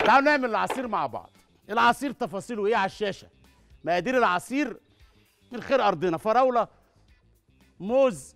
تعالوا نعمل العصير مع بعض العصير تفاصيله ايه على الشاشه مقادير العصير من خير ارضنا فراوله موز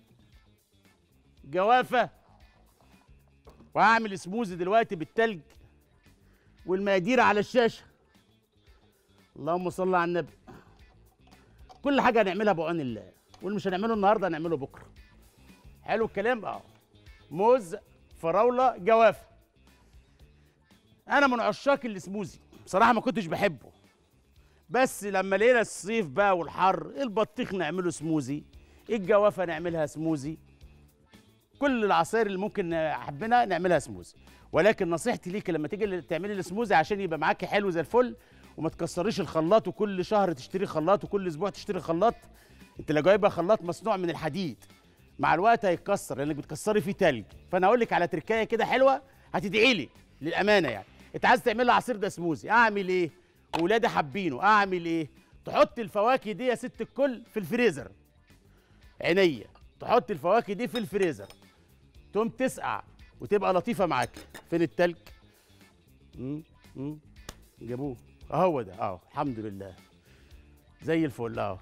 جوافه وهعمل سموزي دلوقتي بالتلج والمقادير على الشاشه اللهم صل على النبي كل حاجه هنعملها بعون الله واللي مش هنعمله النهارده هنعمله بكره حلو الكلام اه موز فراوله جوافه انا من عشاق السموزي بصراحه ما كنتش بحبه بس لما لقينا الصيف بقى والحر البطيخ نعمله سموزي الجوافه نعملها سموزي كل العصاير اللي ممكن حبنا نعملها سموزي ولكن نصيحتي ليك لما تيجي تعملي السموزي عشان يبقى معاكي حلو زي الفل وما تكسريش الخلاط وكل شهر تشتري خلاط وكل اسبوع تشتري خلاط انت لو جايبه خلاط مصنوع من الحديد مع الوقت هيتكسر لانك بتكسري فيه تلج فانا اقول لك على تركايه كده حلوه هتدعي لي للامانه يعني انت عايز تعمل لي عصير ده سموزي اعمل ايه واولادي حابينه اعمل ايه تحط الفواكه دي يا ست الكل في الفريزر عينيا تحط الفواكه دي في الفريزر تقوم تسقع وتبقى لطيفه معاك فين التلج مم، مم، جابوه اهو ده اهو الحمد لله زي الفل اهو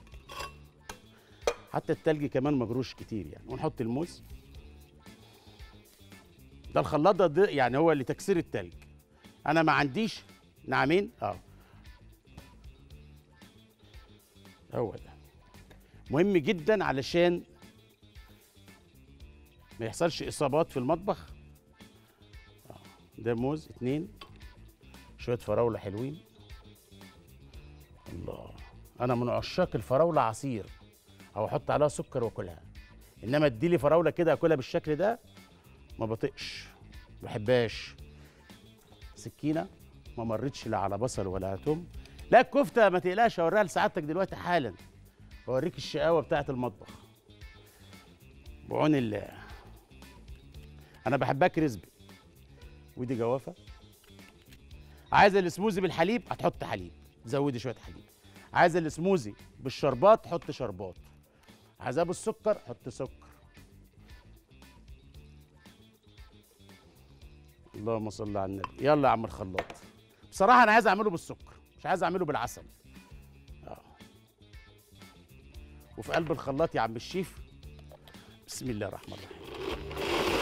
حتى التلج كمان مجروش كتير يعني ونحط الموز ده الخلاط ده ده يعني هو لتكسير التلج انا ما عنديش نعمين اه هو ده مهم جدا علشان ما يحصلش اصابات في المطبخ آه. ده موز اتنين شويه فراوله حلوين الله انا من عشاق الفراوله عصير او احط عليها سكر واكلها انما اديلي فراوله كده اكلها بالشكل ده ما بطقش ما بحبهاش سكينه ما مرتش لا على بصل ولا توم لا الكفته ما تقلقش اوريها لسعادتك دلوقتي حالا اوريك الشقاوه بتاعه المطبخ بعون الله انا بحبها كريسبي ودي جوافه عايزه السموزي بالحليب هتحط حليب زودي شويه حليب عايزه السموزي بالشربات حط شربات عايزاه بالسكر حط سكر اللهم صل على النبي يلا يا عم الخلاط بصراحه انا عايز اعمله بالسكر مش عايز اعمله بالعسل اه وفي قلب الخلاط يا عم الشيف بسم الله الرحمن الرحيم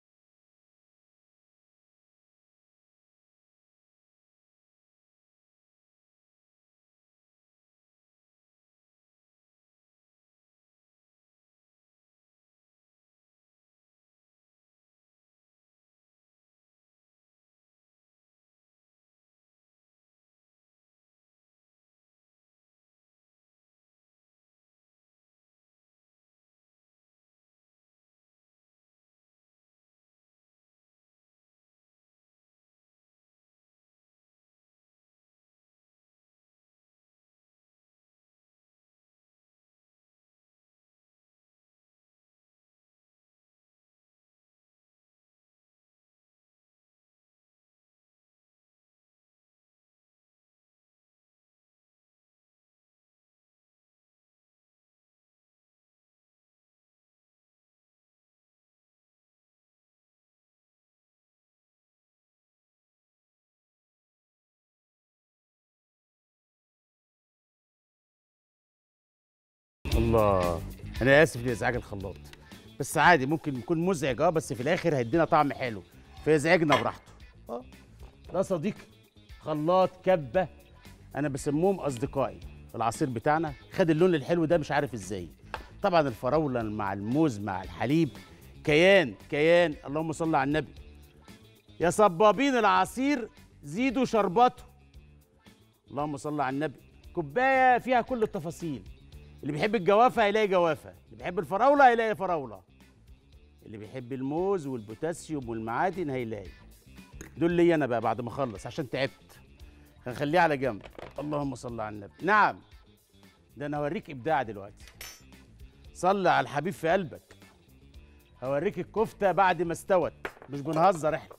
الله انا اسف لازعاج الخلاط بس عادي ممكن يكون مزعج اه بس في الاخر هيدينا طعم حلو فيزعجنا براحته اه ده صديقي خلاط كبه انا بسموهم اصدقائي العصير بتاعنا خد اللون الحلو ده مش عارف ازاي طبعا الفراوله مع الموز مع الحليب كيان كيان اللهم صل على النبي يا صبابين العصير زيدوا شربته اللهم صل على النبي كوبايه فيها كل التفاصيل اللي بيحب الجوافه هيلاقي جوافه اللي بيحب الفراوله هيلاقي فراوله اللي بيحب الموز والبوتاسيوم والمعادن هيلاقي دول لي انا بقى بعد ما اخلص عشان تعبت هنخليه على جنب اللهم صل على النبي نعم ده انا هوريك ابداع دلوقتي صلي على الحبيب في قلبك هوريك الكفته بعد ما استوت مش بنهزر احنا